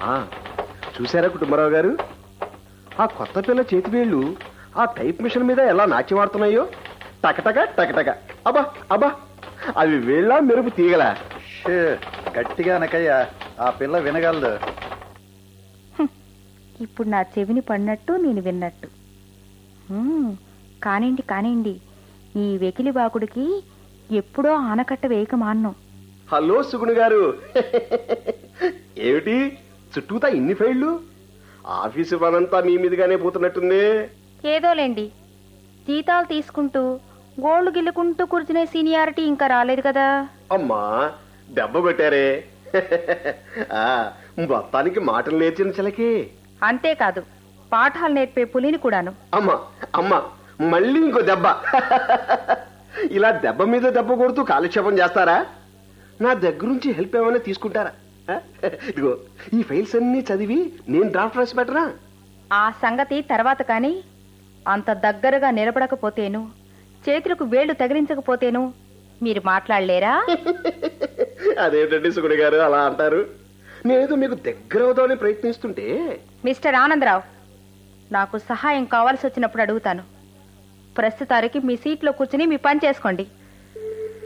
ఆ, చూశారా కుటుంబరావు గారు ఆ కొత్త పిల్ల చేతి వేళ్ళు ఆ టైప్ మిషన్ మీద ఎలా నాట్యమాడుతున్నాయో టకటక టకటక అబ్బా అబ్బా అవి వేళ్ళ మెరుపు తీగల షే, గట్టిగా అనకయ్యా ఆ పిల్ల వినగలదు ఇప్పుడు నా చెవిని పడినట్టు నేను విన్నట్టు హ్మ్, కానివ్వండి కానివ్వండి ఈ వెకిలి బాకుడికి ఎప్పుడో ఆనకట్ట వేయక మాన్నం హలో సుగుణు గారు ఏమిటి చుట్టూతా ఇన్ని ఫైళ్ళు ఆఫీసు పనంతా మీ మీదుగానే పోతున్నట్టుంది ఏదోలేండి జీతాలు తీసుకుంటూ గోల్డ్ గిల్లుకుంటూ కూర్చునే సీనియారిటీ ఇంకా రాలేదు కదా అమ్మా దెబ్బ కొట్టారే ఆ, మొత్తానికి మాటలు నేర్చిన చిలకే అంతేకాదు పాఠాలు నేర్పే పులిని కూడాను అమ్మా అమ్మా మళ్ళీ ఇంకో దెబ్బ ఇలా దెబ్బ మీద దెబ్బ కొడుతూ కాలక్షేపం చేస్తారా నా దగ్గరుంచి హెల్ప్ ఏమైనా తీసుకుంటారా ఆ? ఇదిగో ఈ ఫైల్స్ అన్నీ చదివి నేను డ్రాఫ్ట్ రాసి పెట్టరా ఆ సంగతి తర్వాత కానీ అంత దగ్గరగా నిలబడకపోతేను చేతులకు వేళ్లు తగిలించకపోతేను మీరు మాట్లాడలేరా అదేంటండి సుగుడి గారు అలా అంటారు నేనేదో మీకు దగ్గర అవుదామని ప్రయత్నిస్తుంటే మిస్టర్ ఆనందరావు నాకు సహాయం కావాల్సి వచ్చినప్పుడు అడుగుతాను ప్రస్తుతానికి మీ సీట్లో కూర్చుని మీ పని చేసుకోండి